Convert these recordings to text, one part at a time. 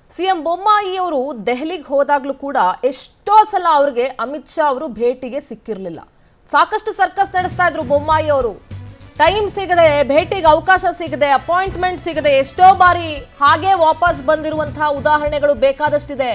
CM Bommai ಅವರು ದೆಹಲಿಗೆ ಹೋದಾಗ್ಲೂ ಕೂಡ ಎಷ್ಟೋ ಸಲ ಅವ್ರಿಗೆ ಅಮಿತ್ ಶಾ ಅವರು ಭೇಟಿಗೆ ಸಿಕ್ಕಿರ್ಲಿಲ್ಲ ಸಾಕಷ್ಟು ಸರ್ಕಸ್ ನಡೆಸ್ತಾ ಇದ್ರು ಬೊಮ್ಮಾಯಿ ಅವರು ಟೈಮ್ ಸಿಗದೆ ಭೇಟಿಗೆ ಅವಕಾಶ ಸಿಗದೆ ಅಪಾಯಿಂಟ್ಮೆಂಟ್ ಸಿಗದೆ ಎಷ್ಟೋ ಬಾರಿ ಹಾಗೆ ವಾಪಸ್ ಬಂದಿರುವಂತಹ ಉದಾಹರಣೆಗಳು ಬೇಕಾದಷ್ಟಿದೆ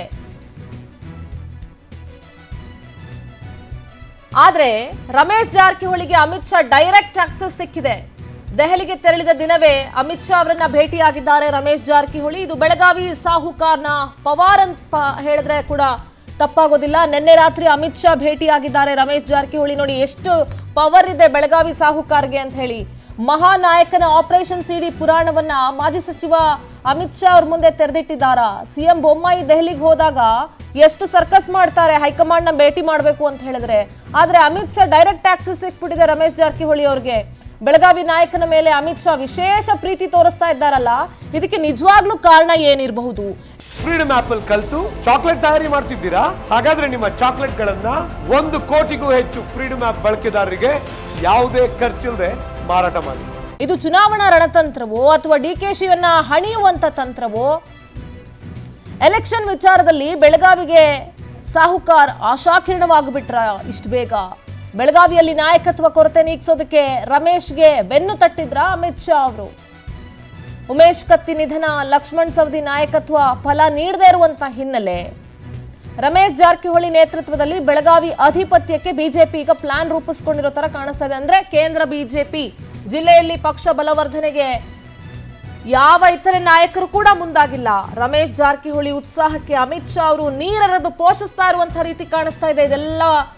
ಆದ್ರೆ ರಮೇಶ್ ಜಾರಕಿಹೊಳಿಗೆ ಅಮಿತ್ ಶಾ ಡೈರೆಕ್ಟ್ ಆಕ್ಸೆಸ್ ಸಿಕ್ಕಿದೆ ದೆಹಲಿಗೆ ತೆರಳಿದ ದಿನವೇ ಅಮಿತ್ ಶಾ ಅವರನ್ನ ಭೇಟಿಯಾಗಿದ್ದಾರೆ ರಮೇಶ್ ಜಾರಕಿಹೊಳಿ ಇದು ಬೆಳಗಾವಿ ಸಾಹುಕಾರ್ನ ಪವಾರ್ ಅಂತ ಪ- ಹೇಳಿದ್ರೆ ಕೂಡ ತಪ್ಪಾಗೋದಿಲ್ಲ ನಿನ್ನೆ ರಾತ್ರಿ ಅಮಿತ್ ಶಾ ಭೇಟಿಯಾಗಿದ್ದಾರೆ ರಮೇಶ್ ಜಾರಕಿಹೊಳಿ ನೋಡಿ ಎಷ್ಟು ಪವರ್ ಇದೆ ಬೆಳಗಾವಿ ಸಾಹುಕಾರ್ಗೆ ಅಂತ ಹೇಳಿ ಮಹಾನಾಯಕನ ಆಪರೇಷನ್ ಸಿಡಿ ಪುರಾಣವನ್ನ ಮಾಜಿ ಸಚಿವ ಅಮಿತ್ ಶಾ ಅವ್ರ ಮುಂದೆ ತೆರೆದಿಟ್ಟಿದ್ದಾರಾ ಸಿಎಂ ಬೊಮ್ಮಾಯಿ ದೆಹಲಿಗೆ ಹೋದಾಗ ಎಷ್ಟು ಸರ್ಕಸ್ ಮಾಡ್ತಾರೆ ಹೈಕಮಾಂಡ್ ನ ಭೇಟಿ ಮಾಡಬೇಕು ಅಂತ ಹೇಳಿದ್ರೆ ಆದ್ರೆ ಅಮಿತ್ ಶಾ ಡೈರೆಕ್ಟ್ ಆಕ್ಸೆಸ್ ಸಿಕ್ಬಿಟ್ಟಿದೆ ರಮೇಶ್ ಜಾರಕಿಹೊಳಿ ಅವ್ರಿಗೆ ಬೆಳಗಾವಿ ನಾಯಕನ ಮೇಲೆ ಅಮಿತ್ ಶಾ ವಿಶೇಷ ಪ್ರೀತಿ ತೋರಿಸ್ತಾ ಇದ್ದಾರಲ್ಲ ಇದಕ್ಕೆ ನಿಜವಾಗ್ಲೂ ಕಾರಣ ಏನಿರಬಹುದು ಫ್ರೀಡಮ್ ಆಪ್ ಅಲ್ಲಿ ಕಲ್ತು ಚಾಕ್ಲೇಟ್ ತಯಾರಿ ಮಾಡ್ತಿದ್ದೀರಾ ಹಾಗಾದ್ರೆ ನಿಮ್ಮ ಚಾಕ್ಲೇಟ್ ಗಳನ್ನ ಒಂದು ಕೋಟಿಗೂ ಹೆಚ್ಚು ಫ್ರೀಡಮ್ ಆಪ್ ಬಳಕೆದಾರರಿಗೆ ಯಾವುದೇ ಖರ್ಚಿಲ್ಲದೆ ಮಾರಾಟ ಮಾಡಿ ಇದು ಚುನಾವಣಾ ರಣತಂತ್ರವೋ ಅಥವಾ ಡಿ ಕೆ ಶಿವನ್ನ ಹಣಿಯುವಂತ ತಂತ್ರವೋ ಎಲೆಕ್ಷನ್ ವಿಚಾರದಲ್ಲಿ ಬೆಳಗಾವಿಗೆ ಸಾಹುಕಾರ್ ಆಶಾಕಿರಣವಾಗಿಬಿಟ್ರ ಇಷ್ಟು ಬೇಗ ಬೆಳಗಾವಿಯಲ್ಲಿ ನಾಯಕತ್ವ ಕೊರತೆ ನೀಗಿಸೋದಕ್ಕೆ ರಮೇಶ್ಗೆ ಬೆನ್ನು ತಟ್ಟಿದ್ರ ಅಮಿತ್ ಶಾ ಅವರು ಉಮೇಶ್ ಕತ್ತಿ ನಿಧನ ಲಕ್ಷ್ಮಣ್ ಸವದಿ ನಾಯಕತ್ವ ಫಲ ನೀಡದೇ ಇರುವಂತ ಹಿನ್ನೆಲೆ ರಮೇಶ್ ಜಾರಕಿಹೊಳಿ ನೇತೃತ್ವದಲ್ಲಿ ಬೆಳಗಾವಿ ಅಧಿಪತ್ಯಕ್ಕೆ ಬಿಜೆಪಿ ಈಗ ಪ್ಲಾನ್ ರೂಪಿಸ್ಕೊಂಡಿರೋ ತರ ಕಾಣಿಸ್ತಾ ಇದೆ ಅಂದ್ರೆ ಕೇಂದ್ರ ಬಿಜೆಪಿ ಜಿಲ್ಲೆಯಲ್ಲಿ ಪಕ್ಷ ಬಲವರ್ಧನೆಗೆ ಯಾವ ಇತರೆ ನಾಯಕರು ಕೂಡ ಮುಂದಾಗಿಲ್ಲ ರಮೇಶ್ ಜಾರಕಿಹೊಳಿ ಉತ್ಸಾಹಕ್ಕೆ ಅಮಿತ್ ಶಾ ಅವರು ನೀರೆರೆದು ಪೋಷಿಸ್ತಾ ಇರುವಂತಹ ರೀತಿ ಕಾಣಿಸ್ತಾ ಇದೆ ಇದೆಲ್ಲ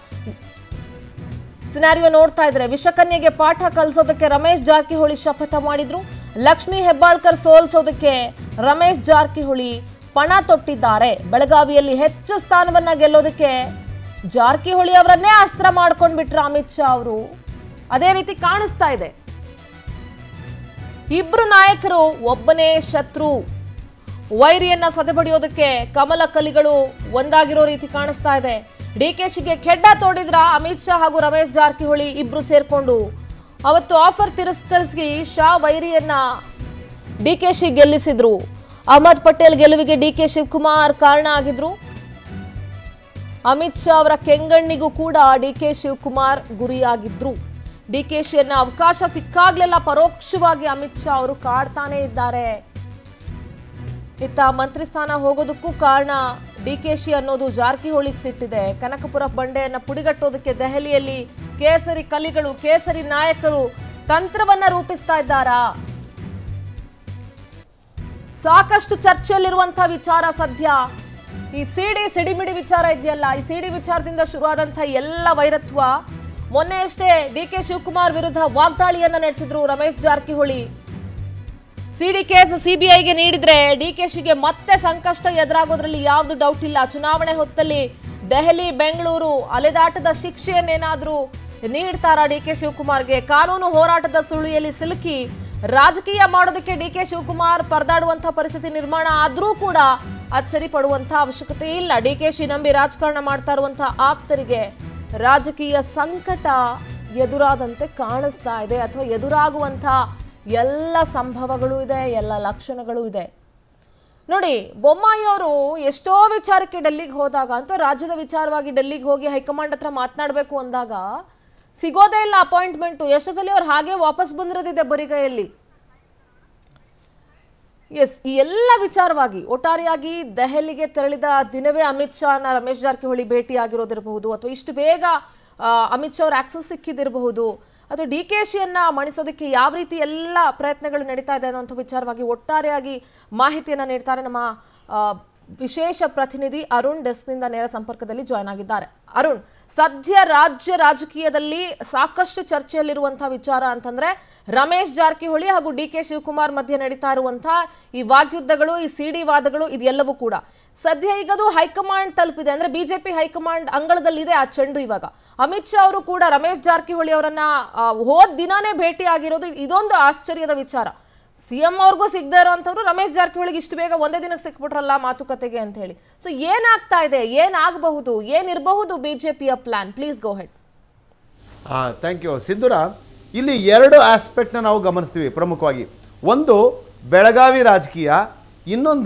ಸಿನಾರಿಯೋ ನೋಡ್ತಾ ಇದ್ರೆ ವಿಷಕನ್ಯೆಗೆ ಪಾಠ ಕಲಿಸೋದಕ್ಕೆ ರಮೇಶ್ ಜಾರಕಿಹೊಳಿ ಶಪಥ ಮಾಡಿದ್ರು ಲಕ್ಷ್ಮೀ ಹೆಬ್ಬಾಳ್ಕರ್ ಸೋಲ್ಸೋದಕ್ಕೆ ರಮೇಶ್ ಜಾರಕಿಹೊಳಿ ಪಣ ತೊಟ್ಟಿದ್ದಾರೆ ಬೆಳಗಾವಿಯಲ್ಲಿ ಹೆಚ್ಚು ಸ್ಥಾನವನ್ನ ಗೆಲ್ಲೋದಕ್ಕೆ ಜಾರಕಿಹೊಳಿ ಅವರನ್ನೇ ಅಸ್ತ್ರ ಮಾಡ್ಕೊಂಡ್ಬಿಟ್ರ ಅಮಿತ್ ಶಾ ಅವರು ಅದೇ ರೀತಿ ಕಾಣಿಸ್ತಾ ಇದೆ ಇಬ್ರು ನಾಯಕರು ಒಬ್ಬನೇ ಶತ್ರು ವೈರಿಯನ್ನ ಸದೆಬಡಿಯೋದಕ್ಕೆ ಕಮಲ ಕಲಿಗಳು ಒಂದಾಗಿರೋ ರೀತಿ ಕಾಣಿಸ್ತಾ ಇದೆ ಡಿಕೆಶಿಗೆ ಕೆಡ್ಡ ತೋಡಿದ್ರ ಅಮಿತ್ ಶಾ ಹಾಗೂ ರಮೇಶ್ ಜಾರಕಿಹೊಳಿ ಇಬ್ರು ಸೇರ್ಕೊಂಡು ಅವತ್ತು ಆಫರ್ ತಿರಸ್ಕರಿಸಿ ಶಾ ವೈರಿಯನ್ನ ಡಿಕೆಶಿ ಗೆಲ್ಲಿಸಿದ್ರು ಅಹಮದ್ ಪಟೇಲ್ ಗೆಲುವಿಗೆ ಡಿಕೆ ಶಿವಕುಮಾರ್ ಕಾರಣ ಆಗಿದ್ರು ಅಮಿತ್ ಶಾ ಅವರ ಕೆಂಗಣ್ಣಿಗೂ ಕೂಡ ಡಿಕೆ ಶಿವಕುಮಾರ್ ಗುರಿಯಾಗಿದ್ರು ಡಿಕೆಶಿಯನ್ನ ಅವಕಾಶ ಸಿಕ್ಕಾಗ್ಲೆಲ್ಲ ಪರೋಕ್ಷವಾಗಿ ಅಮಿತ್ ಶಾ ಅವರು ಕಾಡ್ತಾನೆ ಇದ್ದಾರೆ ಇತ್ತ ಮಂತ್ರಿ ಸ್ಥಾನ ಹೋಗೋದಕ್ಕೂ ಕಾರಣ ಡಿಕೆಶಿ ಅನ್ನೋದು ಜಾರಕಿಹೊಳಿಗೆ ಸಿಟ್ಟಿದೆ ಕನಕಪುರ ಬಂಡೆಯನ್ನ ಪುಡಿಗಟ್ಟೋದಕ್ಕೆ ದೆಹಲಿಯಲ್ಲಿ ಕೇಸರಿ ಕಲಿಗಳು ಕೇಸರಿ ನಾಯಕರು ತಂತ್ರವನ್ನ ರೂಪಿಸ್ತಾ ಇದ್ದಾರಾ ಸಾಕಷ್ಟು ಚರ್ಚೆಯಲ್ಲಿರುವಂತಹ ವಿಚಾರ ಸದ್ಯ ಈ ಸಿಡಿ ಸಿಡಿಮಿಡಿ ವಿಚಾರ ಇದೆಯಲ್ಲ ಈ ಸಿಡಿ ವಿಚಾರದಿಂದ ಶುರುವಾದಂತಹ ಎಲ್ಲ ವೈರತ್ವ ಮೊನ್ನೆ ಅಷ್ಟೇ ಡಿ ಕೆ ಶಿವಕುಮಾರ್ ವಿರುದ್ಧ ವಾಗ್ದಾಳಿಯನ್ನ ನಡೆಸಿದ್ರು ರಮೇಶ್ ಜಾರಕಿಹೊಳಿ ಸಿಡಿ ಕೇಸ್ ಸಿಬಿಐಗೆ ನೀಡಿದ್ರೆ ಡಿಕೆಶಿಗೆ ಮತ್ತೆ ಸಂಕಷ್ಟ ಎದುರಾಗೋದ್ರಲ್ಲಿ ಯಾವ್ದು ಡೌಟ್ ಇಲ್ಲ ಚುನಾವಣೆ ಹೊತ್ತಲ್ಲಿ ದೆಹಲಿ ಬೆಂಗಳೂರು ಅಲೆದಾಟದ ಶಿಕ್ಷೆಯನ್ನೇನಾದ್ರೂ ನೀಡ್ತಾರಾ ಡಿ ಕೆ ಶಿವಕುಮಾರ್ಗೆ ಕಾನೂನು ಹೋರಾಟದ ಸುಳಿಯಲ್ಲಿ ಸಿಲುಕಿ ರಾಜಕೀಯ ಮಾಡೋದಕ್ಕೆ ಡಿ ಕೆ ಶಿವಕುಮಾರ್ ಪರದಾಡುವಂತಹ ಪರಿಸ್ಥಿತಿ ನಿರ್ಮಾಣ ಆದ್ರೂ ಕೂಡ ಅಚ್ಚರಿ ಪಡುವಂತಹ ಅವಶ್ಯಕತೆ ಇಲ್ಲ ಡಿ ಕೆ ಶಿ ನಂಬಿ ರಾಜಕಾರಣ ಮಾಡ್ತಾ ಇರುವಂತಹ ಆಪ್ತರಿಗೆ ರಾಜಕೀಯ ಸಂಕಟ ಎದುರಾದಂತೆ ಕಾಣಿಸ್ತಾ ಇದೆ ಅಥವಾ ಎದುರಾಗುವಂತಹ ಎಲ್ಲ ಸಂಭವಗಳು ಇದೆ ಎಲ್ಲ ಲಕ್ಷಣಗಳು ಇದೆ ನೋಡಿ ಬೊಮ್ಮಾಯಿ ಅವರು ಎಷ್ಟೋ ವಿಚಾರಕ್ಕೆ ಡೆಲ್ಲಿಗೆ ಹೋದಾಗ ಅಂತ ರಾಜ್ಯದ ವಿಚಾರವಾಗಿ ಡೆಲ್ಲಿಗೆ ಹೋಗಿ ಹೈಕಮಾಂಡ್ ಹತ್ರ ಮಾತನಾಡಬೇಕು ಅಂದಾಗ ಸಿಗೋದೇ ಇಲ್ಲ ಅಪಾಯಿಂಟ್ಮೆಂಟು ಎಷ್ಟು ಸಲ ಅವ್ರು ಹಾಗೆ ವಾಪಸ್ ಬಂದಿರೋದಿದೆ ಬರಿಗೈಯಲ್ಲಿ ಎಸ್ ಈ ಎಲ್ಲ ವಿಚಾರವಾಗಿ ಒಟ್ಟಾರೆಯಾಗಿ ದೆಹಲಿಗೆ ತೆರಳಿದ ದಿನವೇ ಅಮಿತ್ ಶಾನ ರಮೇಶ್ ಜಾರಕಿಹೊಳಿ ಭೇಟಿ ಆಗಿರೋದಿರಬಹುದು ಅಥವಾ ಇಷ್ಟು ಬೇಗ ಆ, ಅಮಿತ್ ಶಾ ಅವ್ರ ಆಕ್ಸಸ್ ಸಿಕ್ಕಿದಿರಬಹುದು ಅಥವಾ ಡಿ ಕೆ ಶಿಯನ್ನ ಮಣಿಸೋದಕ್ಕೆ ಯಾವ ರೀತಿ ಎಲ್ಲ ಪ್ರಯತ್ನಗಳು ನಡೀತಾ ಇದೆ ಅನ್ನೋಂಥ ವಿಚಾರವಾಗಿ ಒಟ್ಟಾರೆಯಾಗಿ ಮಾಹಿತಿಯನ್ನ ನೀಡ್ತಾರೆ ನಮ್ಮ ಆ, ವಿಶೇಷ ಪ್ರತಿನಿಧಿ ಅರುಣ್ ಡೆಸ್ಕ್ನಿಂದ ನೇರ ಸಂಪರ್ಕದಲ್ಲಿ ಜಾಯ್ನ್ ಆಗಿದ್ದಾರೆ ಅರುಣ್ ಸದ್ಯ ರಾಜ್ಯ ರಾಜಕೀಯದಲ್ಲಿ ಸಾಕಷ್ಟು ಚರ್ಚೆಯಲ್ಲಿರುವಂತಹ ವಿಚಾರ ಅಂತಂದ್ರೆ ರಮೇಶ್ ಜಾರಕಿಹೊಳಿ ಹಾಗೂ ಡಿ ಕೆ ಶಿವಕುಮಾರ್ ಮಧ್ಯೆ ನಡೀತಾ ಇರುವಂತಹ ಈ ವಾಗ್ಯುದ್ಧಗಳು ಈ ಸಿಡಿ ವಾದಗಳು ಇದೆಲ್ಲವೂ ಕೂಡ ಸದ್ಯ ಈಗ ಅದು ಹೈಕಮಾಂಡ್ ತಲುಪಿದೆ ಅಂದ್ರೆ ಬಿಜೆಪಿ ಹೈಕಮಾಂಡ್ ಅಂಗಳದಲ್ಲಿದೆ ಆ ಚೆಂಡು ಇವಾಗ ಅಮಿತ್ ಶಾ ಅವರು ಕೂಡ ರಮೇಶ್ ಜಾರಕಿಹೊಳಿ ಅವರನ್ನ ಆ, ಹೋದ್ ದಿನಾನೇ ಭೇಟಿ ಆಗಿರೋದು ಇದೊಂದು ಆಶ್ಚರ್ಯದ ವಿಚಾರ ಸಿಎಂ ಅವ್ರಿಗೂ ಸಿಗದೆ ಇರೋಂಥವ್ರು ರಮೇಶ್ ಜಾರಕಿಹೊಳಿಗೆ ಇಷ್ಟು ಬೇಗ ಒಂದೇ ದಿನಕ್ಕೆ ಸಿಕ್ಬಿಟ್ರಲ್ಲ ಮಾತುಕತೆಗೆ ಅಂತ ಹೇಳಿ ಸೊ ಏನಾಗ್ತಾ ಇದೆ ಏನಾಗಬಹುದು ಏನಿರಬಹುದು ಬಿಜೆಪಿಯ ಪ್ಲಾನ್ ಪ್ಲೀಸ್ ಗೋ ಹೆಡ್ ಹಾಂ ಥ್ಯಾಂಕ್ ಯು ಸಿಂಧುರ ಇಲ್ಲಿ ಎರಡು ಆಸ್ಪೆಕ್ಟ್ನ ನಾವು ಗಮನಿಸ್ತೀವಿ ಪ್ರಮುಖವಾಗಿ ಒಂದು ಬೆಳಗಾವಿ ರಾಜಕೀಯ ಇನ್ನೊಂದು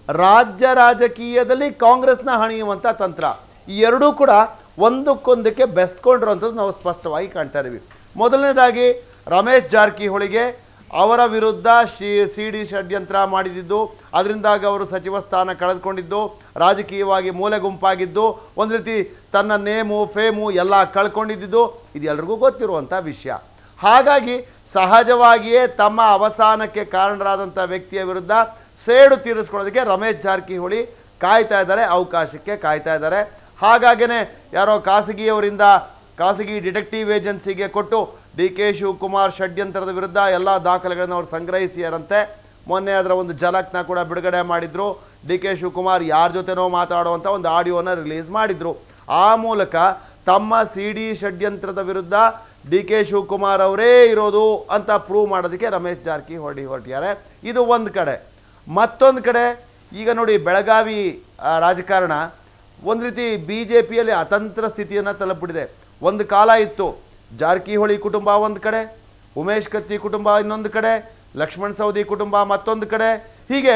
ರಾಜ್ಯ ರಾಜಕೀಯದಲ್ಲಿ ಕಾಂಗ್ರೆಸ್ನ ಹಣಿಯುವಂಥ ತಂತ್ರ ಈ ಎರಡೂ ಕೂಡ ಒಂದಕ್ಕೊಂದಕ್ಕೆ ಬೆಸ್ಕೊಂಡಿರುವಂಥದ್ದು ನಾವು ಸ್ಪಷ್ಟವಾಗಿ ಕಾಣ್ತಾ ಇದ್ದೀವಿ ಮೊದಲನೇದಾಗಿ ರಮೇಶ್ ಜಾರಕಿಹೊಳಿಗೆ ಅವರ ವಿರುದ್ಧ ಶಿ ಸಿ ಡಿ ಷಡ್ಯಂತ್ರ ಮಾಡಿದ್ದು ಅದರಿಂದಾಗಿ ಅವರು ಸಚಿವ ಸ್ಥಾನ ಕಳೆದುಕೊಂಡಿದ್ದು ರಾಜಕೀಯವಾಗಿ ಮೂಲೆ ಗುಂಪಾಗಿದ್ದು ಒಂದು ರೀತಿ ತನ್ನ ನೇಮು ಫೇಮು ಎಲ್ಲ ಕಳ್ಕೊಂಡಿದ್ದು ಇದು ಎಲ್ರಿಗೂ ಗೊತ್ತಿರುವಂಥ ವಿಷಯ ಹಾಗಾಗಿ ಸಹಜವಾಗಿಯೇ ತಮ್ಮ ಅವಸಾನಕ್ಕೆ ಕಾರಣರಾದಂಥ ವ್ಯಕ್ತಿಯ ವಿರುದ್ಧ ಸೇಡು ತೀರಿಸ್ಕೊಳ್ಳೋದಕ್ಕೆ ರಮೇಶ್ ಜಾರಕಿಹೊಳಿ ಕಾಯ್ತಾ ಇದ್ದಾರೆ ಅವಕಾಶಕ್ಕೆ ಕಾಯ್ತಾ ಇದ್ದಾರೆ ಹಾಗಾಗಿನೇ ಯಾರೋ ಖಾಸಗಿಯವರಿಂದ ಖಾಸಗಿ ಡಿಟೆಕ್ಟಿವ್ ಏಜೆನ್ಸಿಗೆ ಕೊಟ್ಟು ಡಿ ಕೆ ಶಿವಕುಮಾರ್ ಷಡ್ಯಂತ್ರದ ವಿರುದ್ಧ ಎಲ್ಲ ದಾಖಲೆಗಳನ್ನು ಅವರು ಸಂಗ್ರಹಿಸಿಯಾರಂತೆ ಮೊನ್ನೆ ಅದರ ಒಂದು ಜಲಕ್ನ ಕೂಡ ಬಿಡುಗಡೆ ಮಾಡಿದ್ರು ಡಿ ಕೆ ಶಿವಕುಮಾರ್ ಯಾರ ಜೊತೆನೋ ಮಾತಾಡುವಂಥ ಒಂದು ಆಡಿಯೋನ ರಿಲೀಸ್ ಮಾಡಿದ್ರು ಆ ಮೂಲಕ ತಮ್ಮ ಸಿ ಡಿ ಷಡ್ಯಂತ್ರದ ವಿರುದ್ಧ ಡಿ ಕೆ ಶಿವಕುಮಾರ್ ಅವರೇ ಇರೋದು ಅಂತ ಪ್ರೂವ್ ಮಾಡೋದಕ್ಕೆ ರಮೇಶ್ ಜಾರಕಿಹೊಳಿ ಹೊರಟಿದ್ದಾರೆ ಇದು ಒಂದು ಕಡೆ ಮತ್ತೊಂದು ಕಡೆ ಈಗ ನೋಡಿ ಬೆಳಗಾವಿ ಆ, ರಾಜಕಾರಣ ಒಂದು ರೀತಿ ಬಿ ಜೆ ಪಿಯಲ್ಲಿ ಅತಂತ್ರ ಸ್ಥಿತಿಯನ್ನು ತಲುಪಿಬಿಟ್ಟಿದೆ ಒಂದು ಕಾಲ ಇತ್ತು ಜಾರಕಿಹೊಳಿ ಕುಟುಂಬ ಒಂದು ಕಡೆ ಉಮೇಶ್ ಕತ್ತಿ ಕುಟುಂಬ ಇನ್ನೊಂದು ಕಡೆ ಲಕ್ಷ್ಮಣ್ ಸವದಿ ಕುಟುಂಬ ಮತ್ತೊಂದು ಕಡೆ ಹೀಗೆ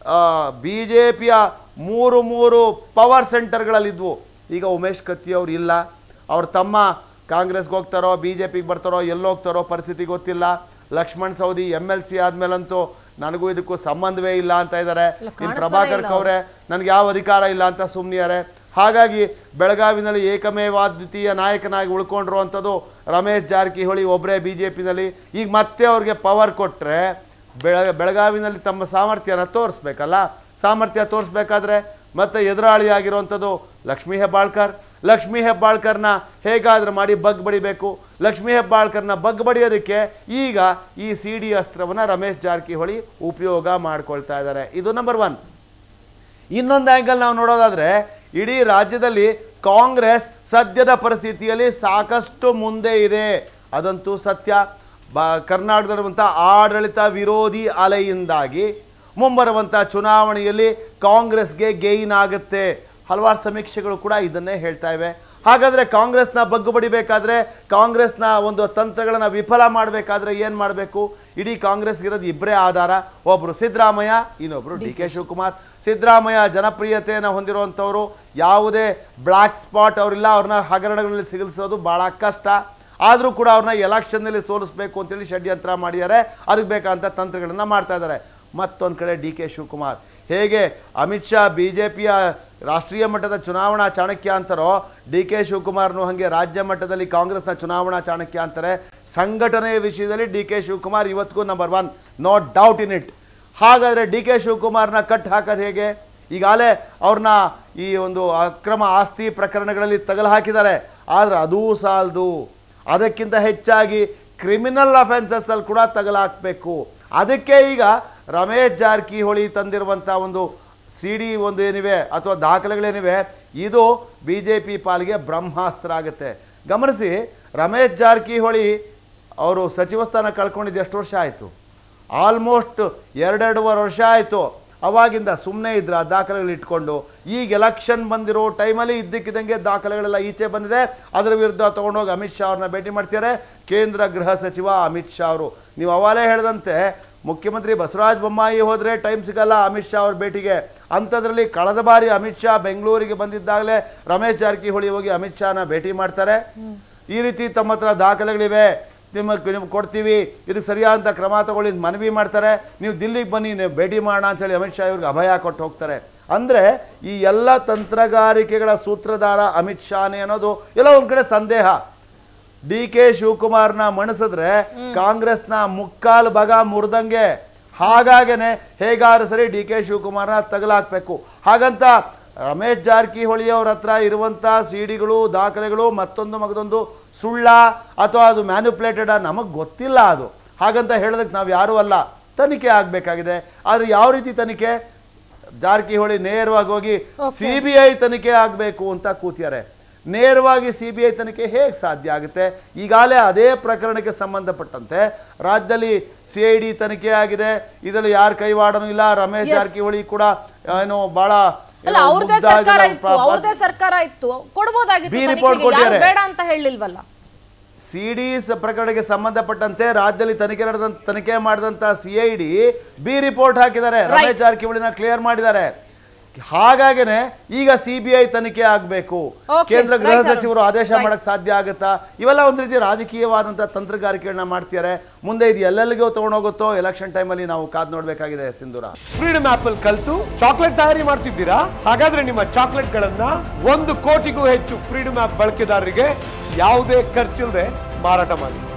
ಬಿ ಜೆ ಪಿಯ ಮೂರು ಮೂರು ಪವರ್ ಸೆಂಟರ್ಗಳಲ್ಲಿದ್ವು ಈಗ ಉಮೇಶ್ ಕತ್ತಿ ಅವರು ಇಲ್ಲ ಅವ್ರ ತಮ್ಮ ಕಾಂಗ್ರೆಸ್ಗೆ ಹೋಗ್ತಾರೋ ಬಿ ಜೆ ಪಿಗೆ ಬರ್ತಾರೋ ಎಲ್ಲಿ ಹೋಗ್ತಾರೋ ಪರಿಸ್ಥಿತಿ ಗೊತ್ತಿಲ್ಲ Laxman Savadi M L C ಆದ್ಮೇಲಂತೂ ನನಗೂ ಇದಕ್ಕೂ ಸಂಬಂಧವೇ ಇಲ್ಲ ಅಂತ ಇದ್ದಾರೆ ಇನ್ನು ಕಾಣಿಸ್ತಾನೆ ಪ್ರಭಾಕರ್ ಇಲ್ಲ ಕವ್ರೆ ನನಗೆ ಯಾವ ಅಧಿಕಾರ ಇಲ್ಲ ಅಂತ ಸುಮ್ಮನಿದ್ದಾರೆ ಹಾಗಾಗಿ ಬೆಳಗಾವಿನಲ್ಲಿ ಏಕಮೇವಾದ್ವಿತೀಯ ನಾಯಕನಾಗಿ ಉಳ್ಕೊಂಡಿರುವಂಥದ್ದು ರಮೇಶ್ ಜಾರಕಿಹೊಳಿ ಒಬ್ಬರೇ ಬಿ ಜೆ ಪಿನಲ್ಲಿ ಈಗ ಮತ್ತೆ ಅವ್ರಿಗೆ ಪವರ್ ಕೊಟ್ಟರೆ ಬೆಳ ಬೆಳಗಾವಿನಲ್ಲಿ ತಮ್ಮ ಸಾಮರ್ಥ್ಯನ ತೋರಿಸ್ಬೇಕಲ್ಲ ಸಾಮರ್ಥ್ಯ ತೋರಿಸ್ಬೇಕಾದ್ರೆ ಮತ್ತೆ ಎದುರಾಳಿಯಾಗಿರುವಂಥದ್ದು ಲಕ್ಷ್ಮೀ ಹೆಬ್ಬಾಳ್ಕರ್ ಲಕ್ಷ್ಮೀ ಹೆಬ್ಬಾಳ್ಕರ್ನ ಹೇಗಾದ್ರೂ ಮಾಡಿ ಬಗ್ ಬಡಿಬೇಕು ಲಕ್ಷ್ಮೀ ಹೆಬ್ಬಾಳ್ಕರ್ನ ಬಗ್ ಬಡಿಯೋದಕ್ಕೆ ಈಗ ಈ ಸಿ ಡಿ ಅಸ್ತ್ರವನ್ನು ರಮೇಶ್ ಜಾರಕಿಹೊಳಿ ಉಪಯೋಗ ಮಾಡ್ಕೊಳ್ತಾ ಇದ್ದಾರೆ ಇದು ನಂಬರ್ ಒನ್ ಇನ್ನೊಂದು ಆ್ಯಂಗಲ್ ನಾವು ನೋಡೋದಾದ್ರೆ ಇಡೀ ರಾಜ್ಯದಲ್ಲಿ ಕಾಂಗ್ರೆಸ್ ಸದ್ಯದ ಪರಿಸ್ಥಿತಿಯಲ್ಲಿ ಸಾಕಷ್ಟು ಮುಂದೆ ಇದೆ ಅದಂತೂ ಸತ್ಯ ಬ ಕರ್ನಾಟಕದಲ್ಲಿರುವಂಥ ಆಡಳಿತ ವಿರೋಧಿ ಅಲೆಯಿಂದಾಗಿ ಮುಂಬರುವಂಥ ಚುನಾವಣೆಯಲ್ಲಿ ಕಾಂಗ್ರೆಸ್ಗೆ ಗೇಯ್ನ್ ಆಗುತ್ತೆ ಹಲವಾರು ಸಮೀಕ್ಷೆಗಳು ಕೂಡ ಇದನ್ನೇ ಹೇಳ್ತಾ ಇವೆ ಹಾಗಾದರೆ ಕಾಂಗ್ರೆಸ್ನ ಬಗ್ಗು ಬಡಿಬೇಕಾದ್ರೆ ಕಾಂಗ್ರೆಸ್ನ ಒಂದು ತಂತ್ರಗಳನ್ನು ವಿಫಲ ಮಾಡಬೇಕಾದ್ರೆ ಏನು ಮಾಡಬೇಕು ಇಡೀ ಕಾಂಗ್ರೆಸ್ಗೆ ಇರೋದು ಇಬ್ಬರೇ ಆಧಾರ ಒಬ್ಬರು ಸಿದ್ದರಾಮಯ್ಯ ಇನ್ನೊಬ್ಬರು ಡಿ ಕೆ ಶಿವಕುಮಾರ್ ಸಿದ್ದರಾಮಯ್ಯ ಜನಪ್ರಿಯತೆಯನ್ನು ಹೊಂದಿರುವಂಥವ್ರು ಯಾವುದೇ ಬ್ಲ್ಯಾಕ್ ಸ್ಪಾಟ್ ಅವರಿಲ್ಲ ಅವ್ರನ್ನ ಹಗರಣಗಳಲ್ಲಿ ಸಿಗಿಲಿಸೋದು ಭಾಳ ಕಷ್ಟ ಆದರೂ ಕೂಡ ಅವ್ರನ್ನ ಎಲೆಕ್ಷನ್ನಲ್ಲಿ ಸೋಲಿಸಬೇಕು ಅಂತೇಳಿ ಷಡ್ಯಂತ್ರ ಮಾಡಿದ್ದಾರೆ ಅದಕ್ಕೆ ಬೇಕಾದಂಥ ತಂತ್ರಗಳನ್ನು ಮಾಡ್ತಾ ಇದ್ದಾರೆ ಮತ್ತೊಂದು ಕಡೆ ಡಿ ಕೆ ಶಿವಕುಮಾರ್ ಹೇಗೆ ಅಮಿತ್ ಶಾ ಬಿ ಜೆ ಪಿಯ ರಾಷ್ಟ್ರೀಯ ಮಟ್ಟದ ಚುನಾವಣಾ ಚಾಣಕ್ಯ ಅಂತಾರೋ ಡಿ ಕೆ ಶಿವಕುಮಾರ್ನು ಹಾಗೆ ರಾಜ್ಯ ಮಟ್ಟದಲ್ಲಿ ಕಾಂಗ್ರೆಸ್ನ ಚುನಾವಣಾ ಚಾಣಕ್ಯ ಅಂತಾರೆ ಸಂಘಟನೆಯ ವಿಷಯದಲ್ಲಿ ಡಿ ಕೆ ಶಿವಕುಮಾರ್ ಇವತ್ತಿಗೂ number one no doubt in it ಹಾಗಾದರೆ ಡಿ ಕೆ ಶಿವಕುಮಾರ್ನ ಕಟ್ ಹಾಕೋದು ಹೇಗೆ ಈಗಾಗಲೇ ಅವ್ರನ್ನ ಈ ಒಂದು ಅಕ್ರಮ ಆಸ್ತಿ ಪ್ರಕರಣಗಳಲ್ಲಿ ತಗಲು ಹಾಕಿದ್ದಾರೆ ಆದರೆ ಅದೂ ಸಾಲದು ಅದಕ್ಕಿಂತ ಹೆಚ್ಚಾಗಿ ಕ್ರಿಮಿನಲ್ ಅಫೆನ್ಸಸ್ಸಲ್ಲಿ ಕೂಡ ತಗಲು ಹಾಕಬೇಕು ಅದಕ್ಕೆ ಈಗ ರಮೇಶ್ ಜಾರಕಿಹೊಳಿ ತಂದಿರುವಂಥ ಒಂದು ಸಿ ಡಿ ಒಂದು ಏನಿವೆ ಅಥವಾ ದಾಖಲೆಗಳೇನಿವೆ ಇದು ಬಿ ಜೆ ಪಿ ಪಾಲಿಗೆ ಬ್ರಹ್ಮಾಸ್ತ್ರ ಆಗುತ್ತೆ ಗಮನಿಸಿ ರಮೇಶ್ ಜಾರಕಿಹೊಳಿ ಅವರು ಸಚಿವ ಸ್ಥಾನ ಕಳ್ಕೊಂಡಿದ್ದು ಎಷ್ಟು ವರ್ಷ ಆಯಿತು ಆಲ್ಮೋಸ್ಟ್ ಎರಡೆರಡೂವರೆ ವರ್ಷ ಆಯಿತು ಅವಾಗಿಂದ ಸುಮ್ಮನೆ ಇದ್ರ ಆ ದಾಖಲೆಗಳು ಇಟ್ಕೊಂಡು ಈಗ ಎಲೆಕ್ಷನ್ ಬಂದಿರೋ ಟೈಮಲ್ಲಿ ಇದ್ದಕ್ಕಿದ್ದಂಗೆ ದಾಖಲೆಗಳೆಲ್ಲ ಈಚೆ ಬಂದಿದೆ ಅದರ ವಿರುದ್ಧ ತೊಗೊಂಡೋಗಿ ಅಮಿತ್ ಶಾ ಅವ್ರನ್ನ ಭೇಟಿ ಮಾಡ್ತಿದ್ದಾರೆ ಕೇಂದ್ರ ಗೃಹ ಸಚಿವ ಅಮಿತ್ ಶಾ ಅವರು ನೀವು ಅವಾಲೇ ಹೇಳಿದಂತೆ ಮುಖ್ಯಮಂತ್ರಿ ಬಸವರಾಜ ಬೊಮ್ಮಾಯಿ ಹೋದರೆ ಟೈಮ್ ಸಿಗಲ್ಲ ಅಮಿತ್ ಶಾ ಅವ್ರ ಭೇಟಿಗೆ ಅಂಥದ್ರಲ್ಲಿ ಕಳೆದ ಬಾರಿ ಅಮಿತ್ ಶಾ ಬೆಂಗಳೂರಿಗೆ ಬಂದಿದ್ದಾಗಲೇ ರಮೇಶ್ ಜಾರಕಿಹೊಳಿ ಹೋಗಿ ಅಮಿತ್ ಶಾನ ಭೇಟಿ ಮಾಡ್ತಾರೆ ಈ ರೀತಿ ತಮ್ಮ ಹತ್ರ ದಾಖಲೆಗಳಿವೆ ನಿಮಗೆ ನಿಮ್ಗೆ ಕೊಡ್ತೀವಿ ಇದಕ್ಕೆ ಸರಿಯಾದಂಥ ಕ್ರಮ ತಗೊಳ್ಳಿ ಅಂತ ಮನವಿ ಮಾಡ್ತಾರೆ ನೀವು ದಿಲ್ಲಿಗೆ ಬನ್ನಿ ನೀವು ಭೇಟಿ ಮಾಡೋಣ ಅಂತೇಳಿ ಅಮಿತ್ ಶಾ ಇವ್ರಿಗೆ ಅಭಯ ಕೊಟ್ಟು ಹೋಗ್ತಾರೆ ಅಂದರೆ ಈ ಎಲ್ಲ ತಂತ್ರಗಾರಿಕೆಗಳ ಸೂತ್ರಧಾರ ಅಮಿತ್ ಶಾನೇ ಅನ್ನೋದು ಎಲ್ಲ ಒಂದು ಕಡೆ ಸಂದೇಹ ಡಿ ಕೆ ಶಿವಕುಮಾರ್ನ ಮಣಿಸಿದ್ರೆ ಕಾಂಗ್ರೆಸ್ನ ಮುಕ್ಕಾಲು ಭಾಗ ಮುರಿದಂಗೆ ಹಾಗಾಗೇನೆ ಹೇಗಾದ್ರೂ ಸರಿ ಡಿ ಕೆ ಶಿವಕುಮಾರ್ನ ತಗಲಾಕ್ಬೇಕು ಹಾಗಂತ ರಮೇಶ್ ಜಾರಕಿಹೊಳಿ ಅವ್ರ ಹತ್ರ ಇರುವಂಥ ಸಿ ಡಿಗಳು ದಾಖಲೆಗಳು ಮತ್ತೊಂದು ಮಗದೊಂದು ಸುಳ್ಳ ಅಥವಾ ಅದು ಮ್ಯಾನ್ಯುಪ್ಲೇಟೆಡ್ ನಮಗೆ ಗೊತ್ತಿಲ್ಲ ಅದು ಹಾಗಂತ ಹೇಳೋದಕ್ಕೆ ನಾವು ಯಾರೂ ಅಲ್ಲ ತನಿಖೆ ಆಗಬೇಕಾಗಿದೆ ಆದರೆ ಯಾವ ರೀತಿ ತನಿಖೆ ಜಾರಕಿಹೊಳಿ ನೇರವಾಗಿ ಹೋಗಿ ಸಿ ಬಿ ಐ ತನಿಖೆ ಆಗಬೇಕು ಅಂತ ಕೂತಿದ್ದಾರೆ ನೇರವಾಗಿ ಸಿ ಬಿ ಐ ತನಿಖೆ ಹೇಗೆ ಸಾಧ್ಯ ಆಗುತ್ತೆ ಈಗಾಗಲೇ ಅದೇ ಪ್ರಕರಣಕ್ಕೆ ಸಂಬಂಧಪಟ್ಟಂತೆ ರಾಜ್ಯದಲ್ಲಿ ಸಿ ಐ ಡಿ ತನಿಖೆ ಆಗಿದೆ ಇದರಲ್ಲಿ ಯಾರ ಕೈವಾಡನೂ ಇಲ್ಲ ರಮೇಶ್ Yes. ಜಾರಕಿಹೊಳಿ ಕೂಡ ಏನು ಬಹಳ ಅಲ್ಲ ಅವ್ರದೇ ಮುಗ್ಧ ಸರ್ಕಾರ ಜನ ಇತ್ತು ಪ್ರ- ಅವ್ರದೇ ಸರ್ಕಾರ ಇತ್ತು ಕೊಡ್ಬೋದಾಗಿತ್ತು ಬಿ ತನಿಖೆಗೆ. ರಿಪೋರ್ಟ್ ಯಾರು ಕೊಟ್ಟಿದ್ದಾರೆ. ಬೇಡ ಅಂತ ಹೇಳಿಲ್ವಲ್ಲ ಸಿ ಡಿ ಪ್ರಕರಣಕ್ಕೆ ಸಂಬಂಧಪಟ್ಟಂತೆ ರಾಜ್ಯದಲ್ಲಿ ತನಿಖೆ ನಡೆದ ತನಿಖೆ ಮಾಡಿದಂತ C I D B report ಹಾಕಿದ್ದಾರೆ ರಮೇಶ್ ಜಾರಕಿಹೊಳಿನ ಕ್ಲಿಯರ್ ಮಾಡಿದ್ದಾರೆ ಹಾಗಾಗೇನೆ ಈಗ ಸಿ ಬಿ ಐ ತನಿಖೆ ಆಗಬೇಕು Okay, ಕೇಂದ್ರ ಗೃಹ right, ಅರುಣ್. ಸಚಿವರು ಆದೇಶ Right. ಮಾಡಕ್ ಸಾಧ್ಯ ಆಗುತ್ತಾ ಇವೆಲ್ಲ ಒಂದ್ ರೀತಿ ರಾಜಕೀಯವಾದಂತ ತಂತ್ರಗಾರಿಕೆಗಳನ್ನ ಮಾಡ್ತಿದ್ದಾರೆ ಮುಂದೆ ಇದು ಎಲ್ಲೆಲ್ಲಿಗೂ ತಗೊಂಡೋಗುತ್ತೋ ಎಲೆಕ್ಷನ್ ಟೈಮಲ್ಲಿ ನಾವು ಕಾದ್ ನೋಡ್ಬೇಕಾಗಿದೆ ಸಿಂಧೂರ ಫ್ರೀಡಮ್ ಆಪ್ ಅಲ್ಲಿ ಕಲ್ತು ಚಾಕ್ಲೇಟ್ ತಯಾರಿ ಮಾಡ್ತಿದ್ದೀರಾ ಹಾಗಾದ್ರೆ ನಿಮ್ಮ ಚಾಕ್ಲೇಟ್ ಗಳನ್ನ ಒಂದು ಕೋಟಿಗೂ ಹೆಚ್ಚು ಫ್ರೀಡಮ್ ಆಪ್ ಬಳಕೆದಾರರಿಗೆ ಯಾವುದೇ ಖರ್ಚಿಲ್ಲದೆ ಮಾರಾಟ ಮಾಡಿ